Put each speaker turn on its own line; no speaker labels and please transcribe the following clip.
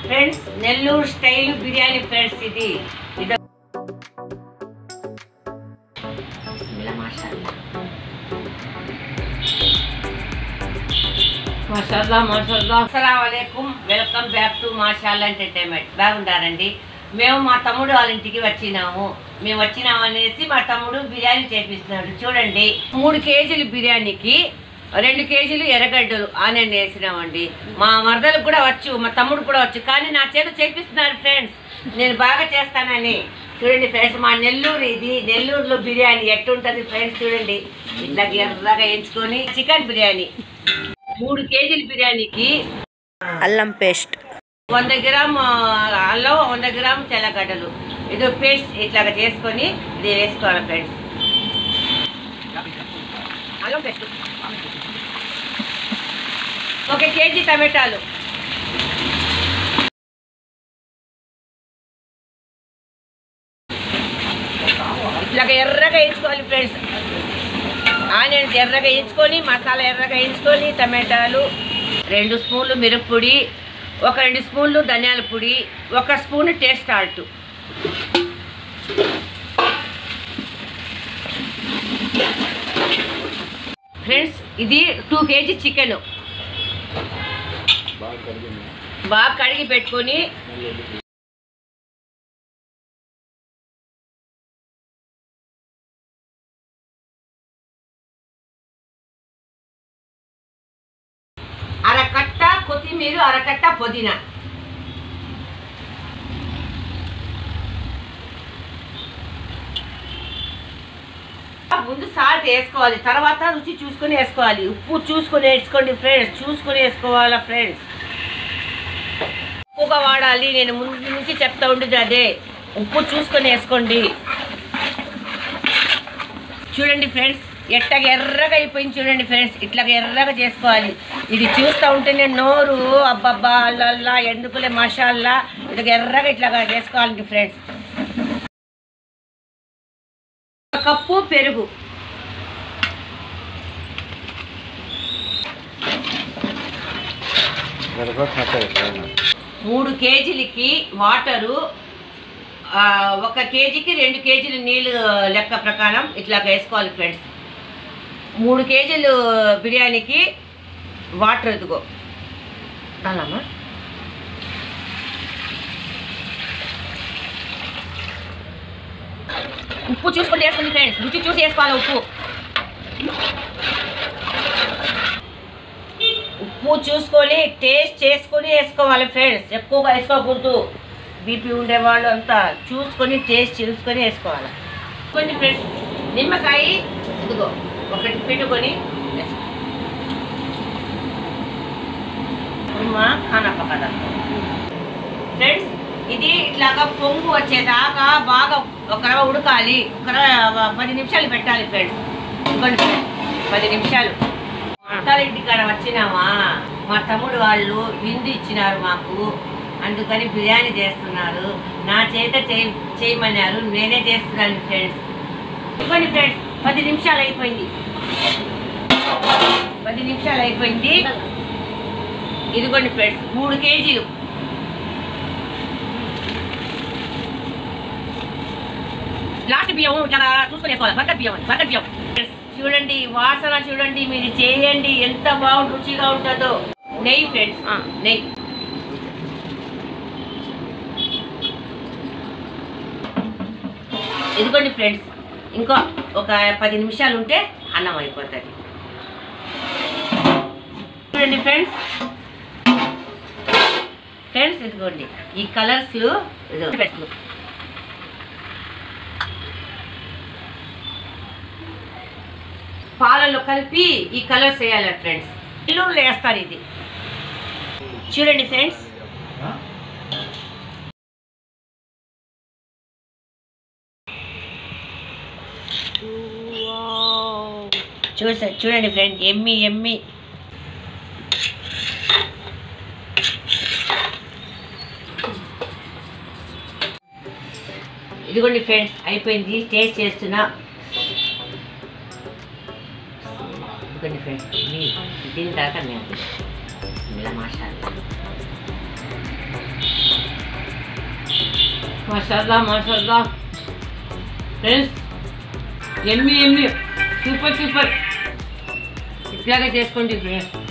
Friends Nellore style biryani friends ఇది ఇది బిస్మిల్లా మాషాల్లా మాషాల్లా మాషాల్లా అస్సలం వాలేకుమ్ welcome back to Mashallah entertainment బాగుంటారండి మేము మా తమ్ముడు వాళ్ళ ఇంటికి వచ్చినాము మేము వచ్చినాము అనేసి మా తమ్ముడు బిర్యానీ చేపిస్తున్నాడు చూడండి మూడు కేజీలు బిర్యానీకి రెండు కేజీలు ఎర్రగడ్డలు ఆనియన్ వేసినామండి మా మరదలకు కూడా వచ్చు మా తమ్ముడు కూడా వచ్చు కానీ నా చేత చేపిస్తున్నారు ఫ్రెండ్స్ నేను బాగా చేస్తానని చూడండి ఫ్రెండ్స్ మా నెల్లూరు ఇది నెల్లూరులో బిర్యానీ ఎట్టుంటది ఫ్రెండ్స్ చూడండి ఇట్లా ఎర్రగా ఎంచుకొని చికెన్ బిర్యానీ మూడు కేజీల బిర్యానీకి
అల్లం పేస్ట్
వంద గ్రామ్ ఆ, అల్లం వంద గ్రామ్ తెల్లగడ్డలు ఇది పేస్ట్ ఇట్లాగా చేసుకొని ఇది వేసుకోవాలి ఫ్రెండ్స్ అల్లం పేస్ట్ ఒక కేజీ టమాటాలు ఇట్లాగా ఎర్రగా వేయించుకోవాలి ఫ్రెండ్స్ ఆనియన్స్ ఎర్రగా వేయించుకొని మసాలా ఎర్రగా వేయించుకొని టమాటాలు రెండు స్పూన్లు మిరప్పొడి ఒక రెండు స్పూన్లు ధనియాల పొడి ఒక స్పూన్ టేస్ట్ సాల్ట్ ఫ్రెండ్స్ ఇది టూ కేజీ చికెన్ బాగా కడిగి పెట్టుకొని అరకట్ట కొత్తిమీర అరకట్ట పుదీనా ముందు సాల్ట్ వేసుకోవాలి తర్వాత రుచి చూసుకొని వేసుకోవాలి ఉప్పు చూసుకొని వేసుకోండి ఫ్రెండ్స్ చూసుకొని వేసుకోవాలా ఫ్రెండ్స్ ఉప్పుగా వాడాలి నేను ముందు నుంచి చెప్తా ఉండేది అదే ఉప్పు చూసుకొని వేసుకోండి చూడండి ఫ్రెండ్స్ ఎట్టగా ఎర్రగా అయిపోయింది చూడండి ఫ్రెండ్స్ ఇట్లా ఎర్రగా చేసుకోవాలి ఇది చూస్తూ ఉంటేనే నోరు అబ్బబ్బా అల్లల్లా ఎందుకులే మషాల్లా ఇట్లా ఎర్రగా ఇట్లాగా చేసుకోవాలండి ఫ్రెండ్స్ ఒక కప్పు పెరుగు మూడు కేజీలకి వాటరు ఆ, ఒక కేజీకి రెండు కేజీలు నీళ్ళు లెక్క ప్రకారం ఇట్లా వేసుకోవాలి ఫ్రెండ్స్ మూడు కేజీలు బిర్యానీకి వాటర్ ఎదుగో అలామా ఉప్పు చూసుకొని వేసుకోండి ఫ్రెండ్స్ రుచి చూసి వేసుకోవాలి ఉప్పు ఉప్పు చూసుకొని టేస్ట్ చేసుకొని వేసుకోవాలి ఫ్రెండ్స్ ఎక్కువగా వేసుకోకూడదు బీపీ ఉండేవాళ్ళు అంతా చూసుకొని టేస్ట్ చూసుకొని వేసుకోవాలి కొన్ని ఫ్రెండ్స్ నిమ్మకాయ ఇదిగో ఒకటి పిండుకొని వేసుకో. నిమ్మ ఖానా పక్కన ఫ్రెండ్స్ ఇది ఇట్లాగా పొంగు వచ్చేదాకా బాగా ఒక రవ్వ ఉడకాలి ఒక రవ్వ పది నిమిషాలు పెట్టాలి ఫ్రెండ్స్ ఇవ్వండి ఫ్రెండ్స్ పది నిమిషాలు అత్తారింటి కాడ వచ్చినామా మా తమ్ముడు వాళ్ళు విందు ఇచ్చినారు మాకు అందుకని బిర్యానీ చేస్తున్నారు నా చేత చేయ చేయమన్నారు నేనే చేస్తున్నాను ఫ్రెండ్స్ ఇవ్వండి ఫ్రెండ్స్ పది నిమిషాలు అయిపోయింది పది నిమిషాలు అయిపోయింది ఇదిగోండి ఫ్రెండ్స్ మూడు కేజీలు లాస్ట్ బియ్యం ఇట్లా చూసుకొని వేసుకోవాలి బర్గర్ బియ్యం అని, బర్గర్ బియ్యం చూడండి వాసన చూడండి మీరు చేయండి ఎంత బాగు రుచిగా ఉంటుందో నెయ్యి ఫ్రెండ్స్ నెయ్యి ఇదిగోండి ఫ్రెండ్స్ ఇంకో ఒక పది నిమిషాలు ఉంటే అన్నం అయిపోతుంది చూడండి ఫ్రెండ్స్ ఫ్రెండ్స్ ఇదిగోండి ఈ కలర్స్ పెట్టు పాలలో కలిపి ఈ కలర్స్ వేయాలి ఫ్రెండ్స్ నెల్లూరులో వేస్తారు ఇది చూడండి ఫ్రెండ్స్ చూసా చూడండి ఫ్రెండ్ ఎమ్మి ఎమ్మి ఇదిగోండి ఫ్రెండ్స్ అయిపోయింది టేస్ట్ చేస్తున్నా ఇదిగోండి ఫ్రెండ్స్ దీని తర్వాత మేము ఇలా మాట్లాడాలి మాషల్లా మాషల్లా ఫ్రెండ్స్ ఎమ్మి ఎమ్మి సూపర్ సూపర్ ఇట్లాగే చేసుకోండి ఫ్రెండ్స్